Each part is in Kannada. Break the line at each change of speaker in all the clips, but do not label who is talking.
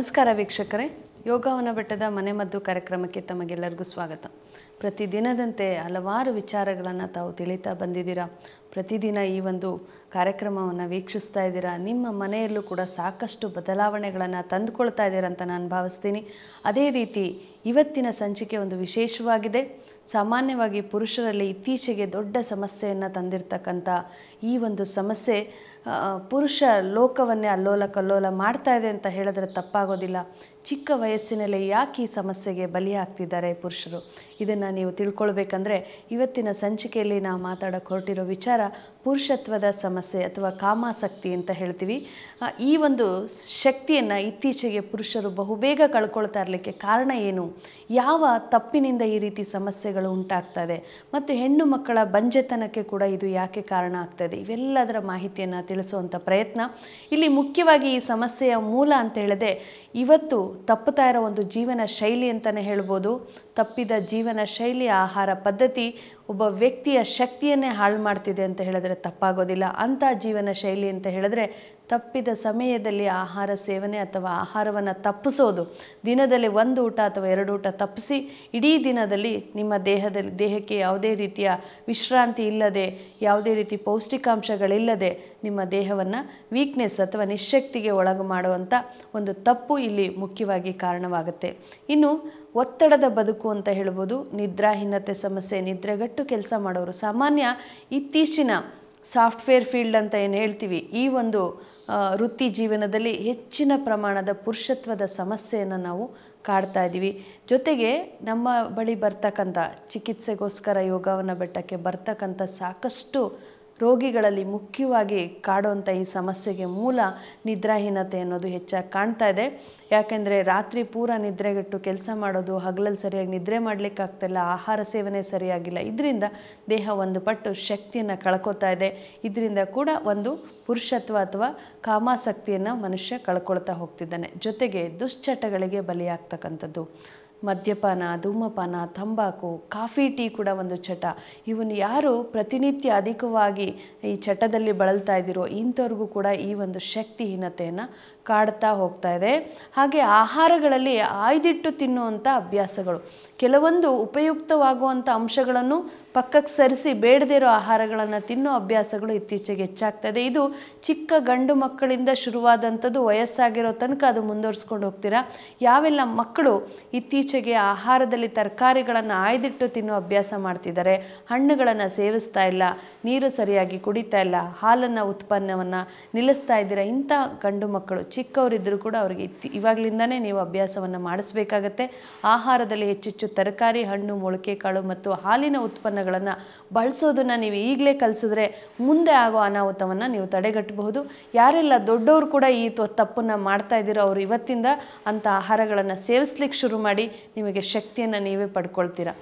ನಮಸ್ಕಾರ ವೀಕ್ಷಕರೇ ಯೋಗವನ ಬೆಟ್ಟದ ಮನೆಮದ್ದು ಕಾರ್ಯಕ್ರಮಕ್ಕೆ ತಮಗೆಲ್ಲರಿಗೂ ಸ್ವಾಗತ ಪ್ರತಿದಿನದಂತೆ ಹಲವಾರು ವಿಚಾರಗಳನ್ನು ತಾವು ತಿಳಿತಾ ಬಂದಿದ್ದೀರಾ ಪ್ರತಿದಿನ ಈ ಒಂದು ಕಾರ್ಯಕ್ರಮವನ್ನು ವೀಕ್ಷಿಸ್ತಾ ಇದ್ದೀರಾ ನಿಮ್ಮ ಮನೆಯಲ್ಲೂ ಕೂಡ ಸಾಕಷ್ಟು ಬದಲಾವಣೆಗಳನ್ನು ತಂದುಕೊಳ್ತಾ ಇದ್ದೀರಾ ಅಂತ ನಾನು ಭಾವಿಸ್ತೀನಿ ಅದೇ ರೀತಿ ಇವತ್ತಿನ ಸಂಚಿಕೆ ಒಂದು ವಿಶೇಷವಾಗಿದೆ ಸಾಮಾನ್ಯವಾಗಿ ಪುರುಷರಲ್ಲಿ ಇತ್ತೀಚೆಗೆ ದೊಡ್ಡ ಸಮಸ್ಯೆಯನ್ನು ತಂದಿರತಕ್ಕಂಥ ಈ ಒಂದು ಸಮಸ್ಯೆ ಆ, ಪುರುಷ ಲೋಕವನ್ನೇ ಅಲ್ಲೋಲ ಕಲ್ಲೋಲ ಮಾಡ್ತಾ ಇದೆ ಅಂತ ಹೇಳಿದ್ರೆ ತಪ್ಪಾಗೋದಿಲ್ಲ ಚಿಕ್ಕ ವಯಸ್ಸಿನಲ್ಲಿ ಯಾಕೆ ಈ ಸಮಸ್ಯೆಗೆ ಬಲಿಯಾಗ್ತಿದ್ದಾರೆ ಪುರುಷರು ಇದನ್ನು ನೀವು ತಿಳ್ಕೊಳ್ಬೇಕಂದ್ರೆ ಇವತ್ತಿನ ಸಂಚಿಕೆಯಲ್ಲಿ ನಾವು ಮಾತಾಡೋಕೆ ಹೊರಟಿರೋ ವಿಚಾರ ಪುರುಷತ್ವದ ಸಮಸ್ಯೆ ಅಥವಾ ಕಾಮಾಸಕ್ತಿ ಅಂತ ಹೇಳ್ತೀವಿ ಆ, ಈ ಒಂದು ಶಕ್ತಿಯನ್ನು ಇತ್ತೀಚೆಗೆ ಪುರುಷರು ಬಹುಬೇಗ ಕಳ್ಕೊಳ್ತಾ ಇರಲಿಕ್ಕೆ ಕಾರಣ ಏನು ಯಾವ ತಪ್ಪಿನಿಂದ ಈ ರೀತಿ ಸಮಸ್ಯೆಗಳು ಉಂಟಾಗ್ತದೆ ಮತ್ತು ಹೆಣ್ಣು ಮಕ್ಕಳ ಬಂಜೆತನಕ್ಕೆ ಕೂಡ ಇದು ಯಾಕೆ ಕಾರಣ ಆಗ್ತದೆ ಇವೆಲ್ಲದರ ಮಾಹಿತಿಯನ್ನು ತಿಳಿಸುವಂಥ ಪ್ರಯತ್ನ ಇಲ್ಲಿ ಮುಖ್ಯವಾಗಿ ಈ ಸಮಸ್ಯೆಯ ಮೂಲ ಅಂತ ಹೇಳಿದೆ ಇವತ್ತು ತಪ್ಪುತ್ತಾ ಇರೋ ಒಂದು ಜೀವನ ಶೈಲಿ ಅಂತಲೇ ಹೇಳ್ಬೋದು ತಪ್ಪಿದ ಜೀವನ ಶೈಲಿ ಆಹಾರ ಪದ್ಧತಿ ಒಬ್ಬ ವ್ಯಕ್ತಿಯ ಶಕ್ತಿಯನ್ನೇ ಹಾಳು ಮಾಡ್ತಿದೆ ಅಂತ ಹೇಳಿದ್ರೆ ತಪ್ಪಾಗೋದಿಲ್ಲ ಅಂಥ ಜೀವನ ಶೈಲಿ ಅಂತ ಹೇಳಿದ್ರೆ ತಪ್ಪಿದ ಸಮಯದಲ್ಲಿ ಆಹಾರ ಸೇವನೆ ಅಥವಾ ಆಹಾರವನ್ನು ತಪ್ಪಿಸೋದು ದಿನದಲ್ಲಿ ಒಂದು ಊಟ ಅಥವಾ ಎರಡು ಊಟ ತಪ್ಪಿಸಿ ಇಡೀ ದಿನದಲ್ಲಿ ನಿಮ್ಮ ದೇಹದಲ್ಲಿ ದೇಹಕ್ಕೆ ಯಾವುದೇ ರೀತಿಯ ವಿಶ್ರಾಂತಿ ಇಲ್ಲದೆ ಯಾವುದೇ ರೀತಿ ಪೌಷ್ಟಿಕಾಂಶಗಳಿಲ್ಲದೆ ನಿಮ್ಮ ದೇಹವನ್ನು ವೀಕ್ನೆಸ್ ಅಥವಾ ನಿಶಕ್ತಿಗೆ ಒಳಗು ಮಾಡುವಂಥ ಒಂದು ತಪ್ಪು ಇಲ್ಲಿ ಮುಖ್ಯವಾಗಿ ಕಾರಣವಾಗುತ್ತೆ ಇನ್ನು ಒತ್ತಡದ ಬದುಕು ಅಂತ ಹೇಳ್ಬೋದು ನಿದ್ರಾಹೀನತೆ ಸಮಸ್ಯೆ ನಿದ್ರೆಗಟ್ಟು ಕೆಲಸ ಮಾಡೋರು ಸಾಮಾನ್ಯ ಇತ್ತೀಚಿನ ಸಾಫ್ಟ್ವೇರ್ ಫೀಲ್ಡ್ ಅಂತ ಏನು ಹೇಳ್ತೀವಿ ಈ ಒಂದು ಆ, ವೃತ್ತಿ ಜೀವನದಲ್ಲಿ ಹೆಚ್ಚಿನ ಪ್ರಮಾಣದ ಪುರುಷತ್ವದ ಸಮಸ್ಯೆಯನ್ನು ನಾವು ಕಾಡ್ತಾ ಇದ್ದೀವಿ ಜೊತೆಗೆ ನಮ್ಮ ಬಳಿ ಬರ್ತಕ್ಕಂಥ ಚಿಕಿತ್ಸೆಗೋಸ್ಕರ ಯೋಗವನ ಬೆಟ್ಟಕ್ಕೆ ಬರ್ತಕ್ಕಂಥ ಸಾಕಷ್ಟು ರೋಗಿಗಳಲ್ಲಿ ಮುಖ್ಯವಾಗಿ ಕಾಡುವಂಥ ಈ ಸಮಸ್ಯೆಗೆ ಮೂಲ ನಿದ್ರಾಹೀನತೆ ಅನ್ನೋದು ಹೆಚ್ಚಾಗಿ ಕಾಣ್ತಾ ಇದೆ ಯಾಕೆಂದರೆ ರಾತ್ರಿ ಪೂರ ನಿದ್ರೆಗೆಟ್ಟು ಕೆಲಸ ಮಾಡೋದು ಹಗಲಲ್ಲಿ ಸರಿಯಾಗಿ ನಿದ್ರೆ ಮಾಡಲಿಕ್ಕಾಗ್ತಿಲ್ಲ ಆಹಾರ ಸೇವನೆ ಸರಿಯಾಗಿಲ್ಲ ಇದರಿಂದ ದೇಹ ಒಂದು ಪಟ್ಟು ಶಕ್ತಿಯನ್ನು ಕಳ್ಕೊತಾ ಇದೆ ಇದರಿಂದ ಕೂಡ ಒಂದು ಪುರುಷತ್ವ ಅಥವಾ ಕಾಮಾಸಕ್ತಿಯನ್ನು ಮನುಷ್ಯ ಕಳ್ಕೊಳ್ತಾ ಹೋಗ್ತಿದ್ದಾನೆ ಜೊತೆಗೆ ದುಶ್ಚಟಗಳಿಗೆ ಬಲಿಯಾಗ್ತಕ್ಕಂಥದ್ದು ಮದ್ಯಪಾನ ಧೂಮಪಾನ ತಂಬಾಕು ಕಾಫಿ ಟೀ ಕೂಡ ಒಂದು ಚಟ ಇವನು ಯಾರು ಪ್ರತಿನಿತ್ಯ ಅಧಿಕವಾಗಿ ಈ ಚಟದಲ್ಲಿ ಬಳಲ್ತಾ ಇದ್ದೀರೋ ಇಂಥವ್ರಿಗೂ ಕೂಡ ಈ ಒಂದು ಶಕ್ತಿಹೀನತೆಯನ್ನು ಕಾಡ್ತಾ ಹೋಗ್ತಾ ಇದೆ ಹಾಗೆ ಆಹಾರಗಳಲ್ಲಿ ಆಯ್ದಿಟ್ಟು ತಿನ್ನುವಂಥ ಅಭ್ಯಾಸಗಳು ಕೆಲವೊಂದು ಉಪಯುಕ್ತವಾಗುವಂಥ ಅಂಶಗಳನ್ನು ಪಕ್ಕಕ್ಕೆ ಸರಿಸಿ ಬೇಡದೇ ಇರೋ ಆಹಾರಗಳನ್ನು ತಿನ್ನೋ ಅಭ್ಯಾಸಗಳು ಇತ್ತೀಚೆಗೆ ಹೆಚ್ಚಾಗ್ತದೆ ಇದು ಚಿಕ್ಕ ಗಂಡು ಮಕ್ಕಳಿಂದ ಶುರುವಾದಂಥದ್ದು ವಯಸ್ಸಾಗಿರೋ ತನಕ ಅದು ಮುಂದುವರಿಸ್ಕೊಂಡು ಹೋಗ್ತೀರಾ ಯಾವೆಲ್ಲ ಮಕ್ಕಳು ಇತ್ತೀಚೆಗೆ ಆಹಾರದಲ್ಲಿ ತರಕಾರಿಗಳನ್ನು ಆಯ್ದಿಟ್ಟು ತಿನ್ನೋ ಅಭ್ಯಾಸ ಮಾಡ್ತಿದ್ದಾರೆ ಹಣ್ಣುಗಳನ್ನು ಸೇವಿಸ್ತಾ ಇಲ್ಲ ನೀರು ಸರಿಯಾಗಿ ಕುಡಿತಾ ಇಲ್ಲ ಹಾಲನ್ನು ಉತ್ಪನ್ನವನ್ನು ನಿಲ್ಲಿಸ್ತಾ ಇದ್ದೀರಾ ಇಂಥ ಗಂಡು ಮಕ್ಕಳು ಚಿಕ್ಕವರಿದ್ದರೂ ಕೂಡ ಅವರಿಗೆ ಇತ್ತಿ ಇವಾಗಲಿಂದನೇ ನೀವು ಅಭ್ಯಾಸವನ್ನು ಮಾಡಿಸ್ಬೇಕಾಗತ್ತೆ ಆಹಾರದಲ್ಲಿ ಹೆಚ್ಚೆಚ್ಚು ತರಕಾರಿ ಹಣ್ಣು ಮೊಳಕೆ ಕಾಳು ಮತ್ತು ಹಾಲಿನ ಉತ್ಪನ್ನಗಳನ್ನು ಬಳಸೋದನ್ನು ನೀವು ಈಗಲೇ ಕಲಿಸಿದ್ರೆ ಮುಂದೆ ಆಗೋ ಅನಾಹುತವನ್ನು ನೀವು ತಡೆಗಟ್ಟಬಹುದು ಯಾರೆಲ್ಲ ದೊಡ್ಡವರು ಕೂಡ ಈ ತ- ತಪ್ಪನ್ನು ಮಾಡ್ತಾ ಇದ್ದೀರೋ ಅವರು ಇವತ್ತಿಂದ ಅಂಥ ಆಹಾರಗಳನ್ನು ಸೇವಿಸ್ಲಿಕ್ಕೆ ಶುರು ಮಾಡಿ ನಿಮಗೆ ಶಕ್ತಿಯನ್ನು ನೀವೇ ಪಡ್ಕೊಳ್ತೀರಾ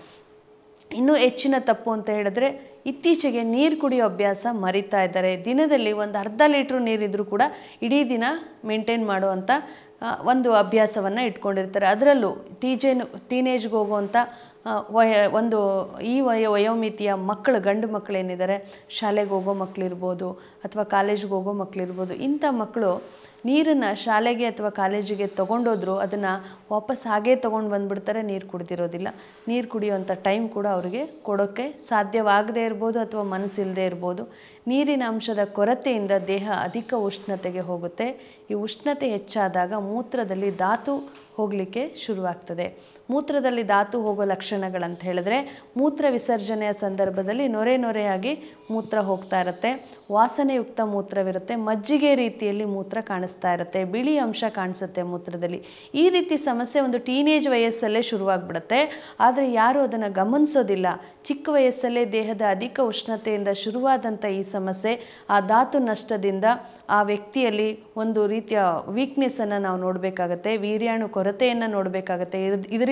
ಇನ್ನೂ ಹೆಚ್ಚಿನ ತಪ್ಪು ಅಂತ ಹೇಳಿದ್ರೆ ಇತ್ತೀಚೆಗೆ ನೀರು ಕುಡಿಯೋ ಅಭ್ಯಾಸ ಮರಿತಾ ಇದ್ದಾರೆ ದಿನದಲ್ಲಿ ಒಂದು ಅರ್ಧ ಲೀಟ್ರ್ ನೀರಿದ್ರೂ ಕೂಡ ಇಡೀ ದಿನ ಮೇಂಟೈನ್ ಮಾಡುವಂಥ ಆ, ಒಂದು ಅಭ್ಯಾಸವನ್ನು ಇಟ್ಕೊಂಡಿರ್ತಾರೆ ಅದರಲ್ಲೂ ಟೀಜೇನ್ ಟೀನೇಜ್ಗೆ ಹೋಗುವಂಥ ಆ, ವಯ ಒಂದು ಈ ವಯ ವಯೋಮಿತಿಯ ಮಕ್ಕಳು ಗಂಡು ಮಕ್ಕಳು ಏನಿದ್ದಾರೆ ಶಾಲೆಗೆ ಹೋಗೋ ಮಕ್ಕಳಿರ್ಬೋದು ಅಥವಾ ಕಾಲೇಜ್ಗೆ ಹೋಗೋ ಮಕ್ಕಳಿರ್ಬೋದು ಇಂಥ ಮಕ್ಕಳು ನೀರನ್ನು ಶಾಲೆಗೆ ಅಥವಾ ಕಾಲೇಜಿಗೆ ತೊಗೊಂಡೋದ್ರು ಅದನ್ನು ವಾಪಸ್ ಹಾಗೇ ತೊಗೊಂಡು ಬಂದುಬಿಡ್ತಾರೆ ನೀರು ಕುಡ್ದಿರೋದಿಲ್ಲ ನೀರು ಕುಡಿಯುವಂಥ ಟೈಮ್ ಕೂಡ ಅವರಿಗೆ ಕೊಡೋಕ್ಕೆ ಸಾಧ್ಯವಾಗದೇ ಇರ್ಬೋದು ಅಥವಾ ಮನಸ್ಸಿಲ್ಲದೆ ಇರ್ಬೋದು ನೀರಿನ ಅಂಶದ ಕೊರತೆಯಿಂದ ದೇಹ ಅಧಿಕ ಉಷ್ಣತೆಗೆ ಹೋಗುತ್ತೆ ಈ ಉಷ್ಣತೆ ಹೆಚ್ಚಾದಾಗ ಮೂತ್ರದಲ್ಲಿ ಧಾತು ಹೋಗಲಿಕ್ಕೆ ಶುರುವಾಗ್ತದೆ ಮೂತ್ರದಲ್ಲಿ ಧಾತು ಹೋಗೋ ಲಕ್ಷಣಗಳಂತ ಹೇಳಿದ್ರೆ ಮೂತ್ರ ವಿಸರ್ಜನೆಯ ಸಂದರ್ಭದಲ್ಲಿ ನೊರೆ ನೊರೆಯಾಗಿ ಮೂತ್ರ ಹೋಗ್ತಾ ಇರುತ್ತೆ ವಾಸನೆಯುಕ್ತ ಮೂತ್ರವಿರುತ್ತೆ ಮಜ್ಜಿಗೆ ರೀತಿಯಲ್ಲಿ ಮೂತ್ರ ಕಾಣಿಸ್ತಾ ಇರುತ್ತೆ ಬಿಳಿ ಅಂಶ ಕಾಣಿಸುತ್ತೆ ಮೂತ್ರದಲ್ಲಿ ಈ ರೀತಿ ಸಮಸ್ಯೆ ಒಂದು ಟೀನೇಜ್ ವಯಸ್ಸಲ್ಲೇ ಶುರುವಾಗ್ಬಿಡುತ್ತೆ ಆದರೆ ಯಾರೂ ಅದನ್ನು ಗಮನಿಸೋದಿಲ್ಲ ಚಿಕ್ಕ ವಯಸ್ಸಲ್ಲೇ ದೇಹದ ಅಧಿಕ ಉಷ್ಣತೆಯಿಂದ ಶುರುವಾದಂಥ ಈ ಸಮಸ್ಯೆ ಆ ಧಾತು ನಷ್ಟದಿಂದ ಆ ವ್ಯಕ್ತಿಯಲ್ಲಿ ಒಂದು ರೀತಿಯ ವೀಕ್ನೆಸ್ಸನ್ನು ನಾವು ನೋಡಬೇಕಾಗತ್ತೆ ವೀರ್ಯಾಣು ಕೊರತೆಯನ್ನು ನೋಡಬೇಕಾಗತ್ತೆ ಇದ್- ಇದರಿಂದ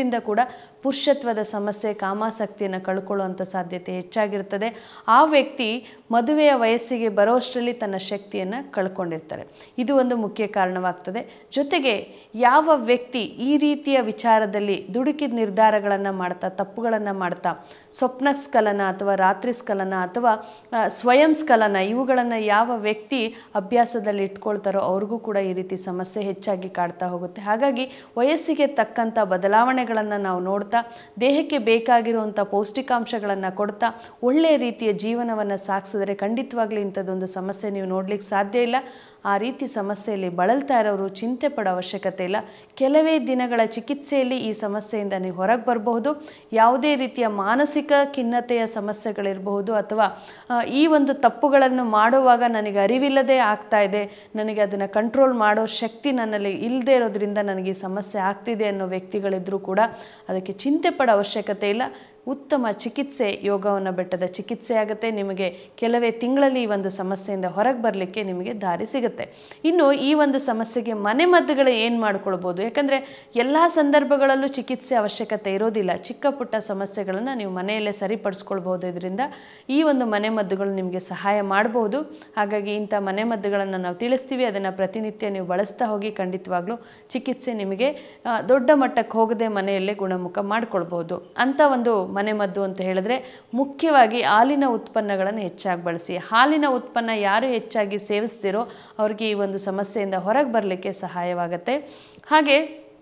ಇದರಿಂದ ಕೂಡ ಪುರುಷತ್ವದ ಸಮಸ್ಯೆ ಕಾಮಾಸಕ್ತಿಯನ್ನು ಕಳ್ಕೊಳ್ಳುವಂಥ ಸಾಧ್ಯತೆ ಹೆಚ್ಚಾಗಿರ್ತದೆ ಆ ವ್ಯಕ್ತಿ ಮದುವೆಯ ವಯಸ್ಸಿಗೆ ಬರೋಷ್ಟರಲ್ಲಿ ತನ್ನ ಶಕ್ತಿಯನ್ನು ಕಳ್ಕೊಂಡಿರ್ತಾರೆ ಇದು ಒಂದು ಮುಖ್ಯ ಕಾರಣವಾಗ್ತದೆ ಜೊತೆಗೆ ಯಾವ ವ್ಯಕ್ತಿ ಈ ರೀತಿಯ ವಿಚಾರದಲ್ಲಿ ದುಡುಕಿದ ನಿರ್ಧಾರಗಳನ್ನು ಮಾಡ್ತಾ ತಪ್ಪುಗಳನ್ನು ಮಾಡ್ತಾ ಸ್ವಪ್ನ ಸ್ಖಲನ ಅಥವಾ ರಾತ್ರಿ ಸ್ಖಲನ ಅಥವಾ ಆ, ಸ್ವಯಂ ಸ್ಖಲನ ಇವುಗಳನ್ನು ಯಾವ ವ್ಯಕ್ತಿ ಅಭ್ಯಾಸದಲ್ಲಿ ಇಟ್ಕೊಳ್ತಾರೋ ಅವ್ರಿಗೂ ಕೂಡ ಈ ರೀತಿ ಸಮಸ್ಯೆ ಹೆಚ್ಚಾಗಿ ಕಾಡ್ತಾ ಹೋಗುತ್ತೆ ಹಾಗಾಗಿ ವಯಸ್ಸಿಗೆ ತಕ್ಕಂಥ ಬದಲಾವಣೆಗಳನ್ನು ನಾವು ನೋಡ್ತಾ ದೇಹಕ್ಕೆ ಬೇಕಾಗಿರುವಂಥ ಪೌಷ್ಟಿಕಾಂಶಗಳನ್ನು ಕೊಡ್ತಾ ಒಳ್ಳೆಯ ರೀತಿಯ ಜೀವನವನ್ನು ಸಾಗಿಸಿದ್ರೆ ಖಂಡಿತವಾಗ್ಲೂ ಇಂಥದ್ದೊಂದು ಸಮಸ್ಯೆ ನೀವು ನೋಡ್ಲಿಕ್ಕೆ ಸಾಧ್ಯ ಇಲ್ಲ ಆ ರೀತಿ ಸಮಸ್ಯೆಯಲ್ಲಿ ಬಳಲ್ತಾ ಇರೋರು ಚಿಂತೆ ಪಡೋ ಅವಶ್ಯಕತೆ ಇಲ್ಲ ಕೆಲವೇ ದಿನಗಳ ಚಿಕಿತ್ಸೆಯಲ್ಲಿ ಈ ಸಮಸ್ಯೆಯಿಂದ ನೀವು ಹೊರಗೆ ಬರಬಹುದು ಯಾವುದೇ ರೀತಿಯ ಮಾನಸಿಕ ಖಿನ್ನತೆಯ ಸಮಸ್ಯೆಗಳಿರಬಹುದು ಅಥವಾ ಆ, ಈ ಒಂದು ತಪ್ಪುಗಳನ್ನು ಮಾಡುವಾಗ ನನಗೆ ಅರಿವಿಲ್ಲದೆ ಆಗ್ತಾ ಇದೆ ನನಗೆ ಅದನ್ನು ಕಂಟ್ರೋಲ್ ಮಾಡೋ ಶಕ್ತಿ ನನ್ನಲ್ಲಿ ಇಲ್ಲದೆ ಇರೋದ್ರಿಂದ ನನಗೆ ಈ ಸಮಸ್ಯೆ ಆಗ್ತಿದೆ ಅನ್ನೋ ವ್ಯಕ್ತಿಗಳಿದ್ರೂ ಕೂಡ ಅದಕ್ಕೆ ಚಿಂತೆ ಪಡೋ ಅವಶ್ಯಕತೆ ಇಲ್ಲ ಉತ್ತಮ ಚಿಕಿತ್ಸೆ ಯೋಗವನ್ನು ಬೆಟ್ಟದ ಚಿಕಿತ್ಸೆ ಆಗುತ್ತೆ ನಿಮಗೆ ಕೆಲವೇ ತಿಂಗಳಲ್ಲಿ ಈ ಒಂದು ಸಮಸ್ಯೆಯಿಂದ ಹೊರಗೆ ಬರಲಿಕ್ಕೆ ನಿಮಗೆ ದಾರಿ ಸಿಗುತ್ತೆ ಇನ್ನು ಈ ಒಂದು ಸಮಸ್ಯೆಗೆ ಮನೆ ಮದ್ದುಗಳು ಏನು ಮಾಡ್ಕೊಳ್ಬೋದು ಯಾಕಂದರೆ ಎಲ್ಲ ಸಂದರ್ಭಗಳಲ್ಲೂ ಚಿಕಿತ್ಸೆ ಅವಶ್ಯಕತೆ ಇರೋದಿಲ್ಲ ಚಿಕ್ಕ ಪುಟ್ಟ ಸಮಸ್ಯೆಗಳನ್ನು ನೀವು ಮನೆಯಲ್ಲೇ ಸರಿಪಡಿಸ್ಕೊಳ್ಬೋದು ಇದರಿಂದ ಈ ಒಂದು ಮನೆ ಮದ್ದುಗಳು ನಿಮಗೆ ಸಹಾಯ ಮಾಡಬಹುದು ಹಾಗಾಗಿ ಇಂಥ ಮನೆ ಮದ್ದುಗಳನ್ನು ನಾವು ತಿಳಿಸ್ತೀವಿ ಅದನ್ನು ಪ್ರತಿನಿತ್ಯ ನೀವು ಬಳಸ್ತಾ ಹೋಗಿ ಖಂಡಿತವಾಗ್ಲೂ ಚಿಕಿತ್ಸೆ ನಿಮಗೆ ಆ, ದೊಡ್ಡ ಮಟ್ಟಕ್ಕೆ ಹೋಗದೆ ಮನೆಯಲ್ಲೇ ಗುಣಮುಖ ಮಾಡ್ಕೊಳ್ಬೋದು ಅಂಥ ಒಂದು ಮನೆ ಮದ್ದು ಅಂತ ಹೇಳಿದ್ರೆ ಮುಖ್ಯವಾಗಿ ಹಾಲಿನ ಉತ್ಪನ್ನಗಳನ್ನು ಹೆಚ್ಚಾಗಿ ಬಳಸಿ ಹಾಲಿನ ಉತ್ಪನ್ನ ಯಾರು ಹೆಚ್ಚಾಗಿ ಸೇವಿಸ್ತಿರೋ ಅವ್ರಿಗೆ ಈ ಒಂದು ಸಮಸ್ಯೆಯಿಂದ ಹೊರಗೆ ಬರಲಿಕ್ಕೆ ಸಹಾಯವಾಗುತ್ತೆ ಹಾಗೆ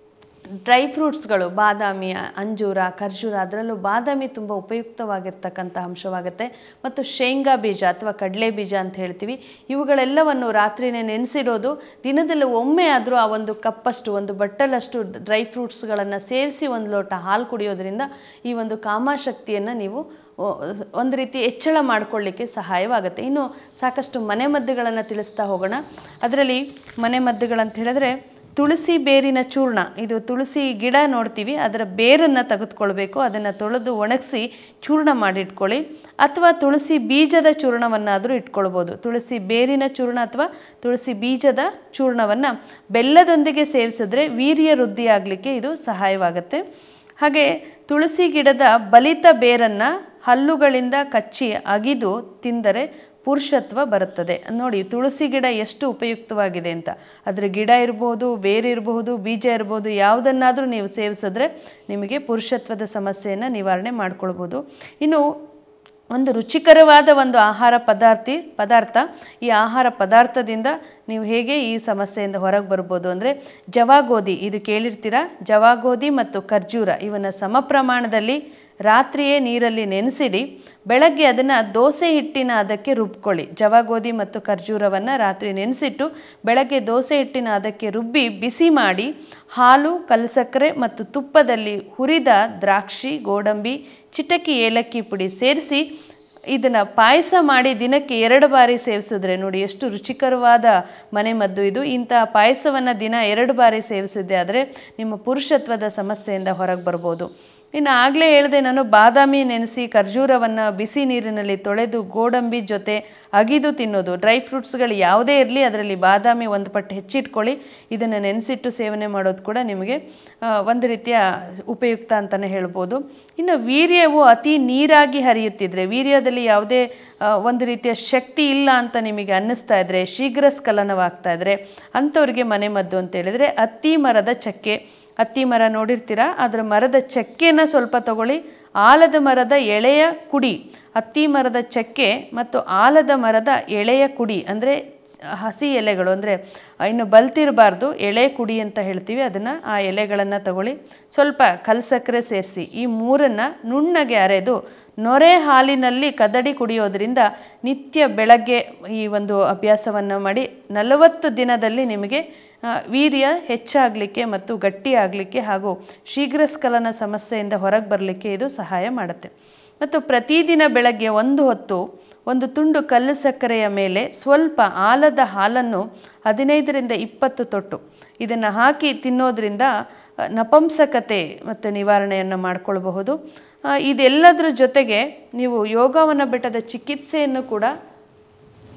ಡ್ರೈ ಫ್ರೂಟ್ಸ್ಗಳು ಬಾದಾಮಿ ಅಂಜೂರ ಖರ್ಜೂರ ಅದರಲ್ಲೂ ಬಾದಾಮಿ ತುಂಬ ಉಪಯುಕ್ತವಾಗಿರ್ತಕ್ಕಂಥ ಅಂಶವಾಗುತ್ತೆ ಮತ್ತು ಶೇಂಗಾ ಬೀಜ ಅಥವಾ ಕಡಲೆ ಬೀಜ ಅಂತ ಹೇಳ್ತೀವಿ ಇವುಗಳೆಲ್ಲವನ್ನು ರಾತ್ರಿನೇ ನೆನೆಸಿಡೋದು ದಿನದಲ್ಲಿ ಒಮ್ಮೆ ಆದರೂ ಆ ಒಂದು ಕಪ್ಪಷ್ಟು ಒಂದು ಬಟ್ಟಲಷ್ಟು ಡ್ರೈ ಫ್ರೂಟ್ಸ್ಗಳನ್ನು ಸೇರಿಸಿ ಒಂದು ಲೋಟ ಹಾಲು ಕುಡಿಯೋದ್ರಿಂದ ಈ ಒಂದು ಕಾಮಾಶಕ್ತಿಯನ್ನು ನೀವು ಒ- ಒಂದು ರೀತಿ ಹೆಚ್ಚಳ ಮಾಡಿಕೊಳ್ಳಿಕ್ಕೆ ಸಹಾಯವಾಗುತ್ತೆ ಇನ್ನು ಸಾಕಷ್ಟು ಮನೆ ಮದ್ದುಗಳನ್ನು ತಿಳಿಸ್ತಾ ಹೋಗೋಣ ಅದರಲ್ಲಿ ಮನೆ ಮದ್ದುಗಳಂತ ಹೇಳಿದ್ರೆ ತುಳಸಿ ಬೇರಿನ ಚೂರ್ಣ ಇದು ತುಳಸಿ ಗಿಡ ನೋಡ್ತೀವಿ ಅದರ ಬೇರನ್ನು ತೆಗೆದುಕೊಳ್ಬೇಕು ಅದನ್ನು ತೊಳೆದು ಒಣಗಿಸಿ ಚೂರ್ಣ ಮಾಡಿಟ್ಕೊಳ್ಳಿ ಅಥವಾ ತುಳಸಿ ಬೀಜದ ಚೂರ್ಣವನ್ನಾದರೂ ಇಟ್ಕೊಳ್ಬೋದು ತುಳಸಿ ಬೇರಿನ ಚೂರ್ಣ ಅಥವಾ ತುಳಸಿ ಬೀಜದ ಚೂರ್ಣವನ್ನು ಬೆಲ್ಲದೊಂದಿಗೆ ಸೇವಿಸಿದ್ರೆ ವೀರ್ಯ ವೃದ್ಧಿ ಆಗಲಿಕ್ಕೆ ಇದು ಸಹಾಯವಾಗುತ್ತೆ ಹಾಗೆ ತುಳಸಿ ಗಿಡದ ಬಲಿತ ಬೇರನ್ನು ಹಲ್ಲುಗಳಿಂದ ಕಚ್ಚಿ ಅಗಿದು ತಿಂದರೆ ಪುರುಷತ್ವ ಬರುತ್ತದೆ ನೋಡಿ ತುಳಸಿ ಗಿಡ ಎಷ್ಟು ಉಪಯುಕ್ತವಾಗಿದೆ ಅಂತ ಅದರ ಗಿಡ ಇರ್ಬೋದು ಬೇರೆ ಇರಬಹುದು ಬೀಜ ಇರ್ಬೋದು ಯಾವುದನ್ನಾದರೂ ನೀವು ಸೇವಿಸಿದ್ರೆ ನಿಮಗೆ ಪುರುಷತ್ವದ ಸಮಸ್ಯೆಯನ್ನು ನಿವಾರಣೆ ಮಾಡ್ಕೊಳ್ಬೋದು ಇನ್ನು ಒಂದು ರುಚಿಕರವಾದ ಒಂದು ಆಹಾರ ಪದಾರ್ಥಿ ಪದಾರ್ಥ ಈ ಆಹಾರ ಪದಾರ್ಥದಿಂದ ನೀವು ಹೇಗೆ ಈ ಸಮಸ್ಯೆಯಿಂದ ಹೊರಗೆ ಬರ್ಬೋದು ಅಂದರೆ ಜವಾಗೋಧಿ ಇದು ಕೇಳಿರ್ತೀರಾ ಜವಾಗೋಧಿ ಮತ್ತು ಖರ್ಜೂರ ಇವನ್ನ ಸಮ ಪ್ರಮಾಣದಲ್ಲಿ ರಾತ್ರಿಯೇ ನೀರಲ್ಲಿ ನೆನೆಸಿಡಿ ಬೆಳಗ್ಗೆ ಅದನ್ನು ದೋಸೆ ಹಿಟ್ಟಿನ ಅದಕ್ಕೆ ರುಬ್ಕೊಳ್ಳಿ ಜವಾಗೋಧಿ ಮತ್ತು ಖರ್ಜೂರವನ್ನು ರಾತ್ರಿ ನೆನೆಸಿಟ್ಟು ಬೆಳಗ್ಗೆ ದೋಸೆ ಹಿಟ್ಟಿನ ಅದಕ್ಕೆ ರುಬ್ಬಿ ಬಿಸಿ ಮಾಡಿ ಹಾಲು ಕಲ್ಸಕ್ಕರೆ ಮತ್ತು ತುಪ್ಪದಲ್ಲಿ ಹುರಿದ ದ್ರಾಕ್ಷಿ ಗೋಡಂಬಿ ಚಿಟಕಿ ಏಲಕ್ಕಿ ಪುಡಿ ಸೇರಿಸಿ ಇದನ್ನು ಪಾಯಸ ಮಾಡಿ ದಿನಕ್ಕೆ ಎರಡು ಬಾರಿ ಸೇವಿಸಿದ್ರೆ ನೋಡಿ ಎಷ್ಟು ರುಚಿಕರವಾದ ಮನೆ ಮದ್ದು ಇದು ಇಂಥ ಪಾಯಸವನ್ನು ದಿನ ಎರಡು ಬಾರಿ ಸೇವಿಸಿದ್ದೆ ಆದರೆ ನಿಮ್ಮ ಪುರುಷತ್ವದ ಸಮಸ್ಯೆಯಿಂದ ಹೊರಗೆ ಬರ್ಬೋದು ಇನ್ನು ಆಗಲೇ ಹೇಳಿದೆ ನಾನು ಬಾದಾಮಿ ನೆನೆಸಿ ಖರ್ಜೂರವನ್ನು ಬಿಸಿ ನೀರಿನಲ್ಲಿ ತೊಳೆದು ಗೋಡಂಬಿ ಜೊತೆ ಅಗಿದು ತಿನ್ನೋದು ಡ್ರೈ ಫ್ರೂಟ್ಸ್ಗಳು ಯಾವುದೇ ಇರಲಿ ಅದರಲ್ಲಿ ಬಾದಾಮಿ ಒಂದು ಪಟ್ಟು ಹೆಚ್ಚಿಟ್ಕೊಳ್ಳಿ ಇದನ್ನು ನೆನೆಸಿಟ್ಟು ಸೇವನೆ ಮಾಡೋದು ಕೂಡ ನಿಮಗೆ ಆ, ಒಂದು ರೀತಿಯ ಉಪಯುಕ್ತ ಅಂತಲೇ ಹೇಳ್ಬೋದು ಇನ್ನು ವೀರ್ಯವು ಅತಿ ನೀರಾಗಿ ಹರಿಯುತ್ತಿದ್ರೆ ವೀರ್ಯದಲ್ಲಿ ಯಾವುದೇ ಆ, ಒಂದು ರೀತಿಯ ಶಕ್ತಿ ಇಲ್ಲ ಅಂತ ನಿಮಗೆ ಅನ್ನಿಸ್ತಾ ಇದ್ರೆ ಶೀಘ್ರ ಸ್ಖಲನವಾಗ್ತಾ ಇದ್ರೆ ಅಂಥವ್ರಿಗೆ ಮನೆ ಮದ್ದು ಅಂತ ಹೇಳಿದರೆ ಅತ್ತಿ ಮರದ ಚಕ್ಕೆ ಅತ್ತಿ ಮರ ನೋಡಿರ್ತೀರ ಅದರ ಮರದ ಚಕ್ಕೆನ ಸ್ವಲ್ಪ ತಗೊಳ್ಳಿ ಆಲದ ಮರದ ಎಳೆಯ ಕುಡಿ ಅತ್ತಿ ಮರದ ಚಕ್ಕೆ ಮತ್ತು ಆಲದ ಮರದ ಎಳೆಯ ಕುಡಿ ಅಂದರೆ ಹಸಿ ಎಲೆಗಳು ಅಂದರೆ ಇನ್ನು ಬಲ್ತಿರಬಾರ್ದು ಎಳೆ ಕುಡಿ ಅಂತ ಹೇಳ್ತೀವಿ ಅದನ್ನು ಆ ಎಲೆಗಳನ್ನು ತಗೊಳ್ಳಿ ಸ್ವಲ್ಪ ಕಲ್ಸಕ್ಕರೆ ಸೇರಿಸಿ ಈ ಮೂರನ್ನು ನುಣ್ಣಗೆ ಅರೆದು ನೊರೆ ಹಾಲಿನಲ್ಲಿ ಕದಡಿ ಕುಡಿಯೋದ್ರಿಂದ ನಿತ್ಯ ಬೆಳಗ್ಗೆ ಈ ಒಂದು ಅಭ್ಯಾಸವನ್ನು ಮಾಡಿ ನಲವತ್ತು ದಿನದಲ್ಲಿ ನಿಮಗೆ ಆ, ವೀರ್ಯ ಹೆಚ್ಚಾಗಲಿಕ್ಕೆ ಮತ್ತು ಗಟ್ಟಿಯಾಗಲಿಕ್ಕೆ ಹಾಗೂ ಶೀಘ್ರ ಸ್ಖಲನ ಸಮಸ್ಯೆಯಿಂದ ಹೊರಗೆ ಬರಲಿಕ್ಕೆ ಇದು ಸಹಾಯ ಮಾಡುತ್ತೆ ಮತ್ತು ಪ್ರತಿದಿನ ಬೆಳಗ್ಗೆ ಒಂದು ಹೊತ್ತು ಒಂದು ತುಂಡು ಕಲ್ಲು ಸಕ್ಕರೆಯ ಮೇಲೆ ಸ್ವಲ್ಪ ಆಲದ ಹಾಲನ್ನು ಹದಿನೈದರಿಂದ ಇಪ್ಪತ್ತು ತೊಟ್ಟು ಇದನ್ನು ಹಾಕಿ ತಿನ್ನೋದ್ರಿಂದ ಆ, ನಪಂಸಕತೆ ಮತ್ತು ನಿವಾರಣೆಯನ್ನು ಮಾಡಿಕೊಳ್ಬಹುದು ಆ, ಇದೆಲ್ಲದರ ಜೊತೆಗೆ ನೀವು ಯೋಗವನ ಬೆಟ್ಟದ ಚಿಕಿತ್ಸೆಯನ್ನು ಕೂಡ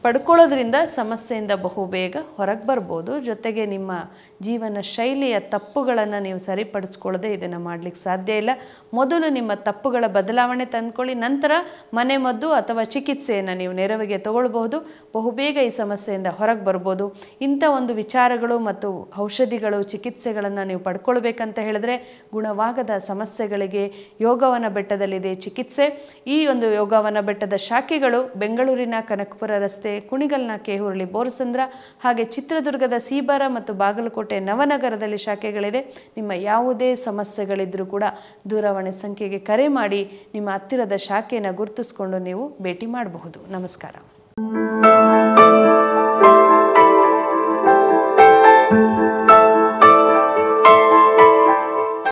ಪಡ್ಕೊಳ್ಳೋದ್ರಿಂದ ಸಮಸ್ಯೆಯಿಂದ ಬಹುಬೇಗ ಹೊರಗೆ ಬರ್ಬೋದು ಜೊತೆಗೆ ನಿಮ್ಮ ಜೀವನ ಶೈಲಿಯ ತಪ್ಪುಗಳನ್ನು ನೀವು ಸರಿಪಡಿಸ್ಕೊಳ್ಳದೆ ಇದನ್ನು ಮಾಡಲಿಕ್ಕೆ ಸಾಧ್ಯ ಇಲ್ಲ ಮೊದಲು ನಿಮ್ಮ ತಪ್ಪುಗಳ ಬದಲಾವಣೆ ತಂದ್ಕೊಳ್ಳಿ ನಂತರ ಮನೆ ಮದ್ದು ಅಥವಾ ಚಿಕಿತ್ಸೆಯನ್ನು ನೀವು ನೆರವಿಗೆ ತಗೊಳ್ಬಹುದು ಬಹುಬೇಗ ಈ ಸಮಸ್ಯೆಯಿಂದ ಹೊರಗೆ ಬರ್ಬೋದು ಇಂಥ ಒಂದು ವಿಚಾರಗಳು ಮತ್ತು ಔಷಧಿಗಳು ಚಿಕಿತ್ಸೆಗಳನ್ನು ನೀವು ಪಡ್ಕೊಳ್ಬೇಕಂತ ಹೇಳಿದ್ರೆ ಗುಣವಾಗದ ಸಮಸ್ಯೆಗಳಿಗೆ ಯೋಗವನ ಬೆಟ್ಟದಲ್ಲಿದೆ ಚಿಕಿತ್ಸೆ ಈ ಒಂದು ಯೋಗವನ ಬೆಟ್ಟದ ಶಾಖೆಗಳು ಬೆಂಗಳೂರಿನ ಕನಕಪುರ ರಸ್ತೆ ಕುಣಿಗಲ್ನ ಕೇಹುರಳಿ ಬೋರಸಂದ್ರ ಹಾಗೆ ಚಿತ್ರದುರ್ಗದ ಸೀಬಾರ ಮತ್ತು ಬಾಗಲಕೋಟೆ ನವನಗರದಲ್ಲಿ ಶಾಖೆಗಳಿದೆ ನಿಮ್ಮ ಯಾವುದೇ ಸಮಸ್ಯೆಗಳಿದ್ದರೂ ಕೂಡ ದೂರವಾಣಿ ಸಂಖ್ಯೆಗೆ ಕರೆ ಮಾಡಿ ನಿಮ್ಮ ಹತ್ತಿರದ ಶಾಖೆಯನ್ನು ಗುರುತಿಸ್ಕೊಂಡು ನೀವು ಭೇಟಿ ಮಾಡಬಹುದು ನಮಸ್ಕಾರ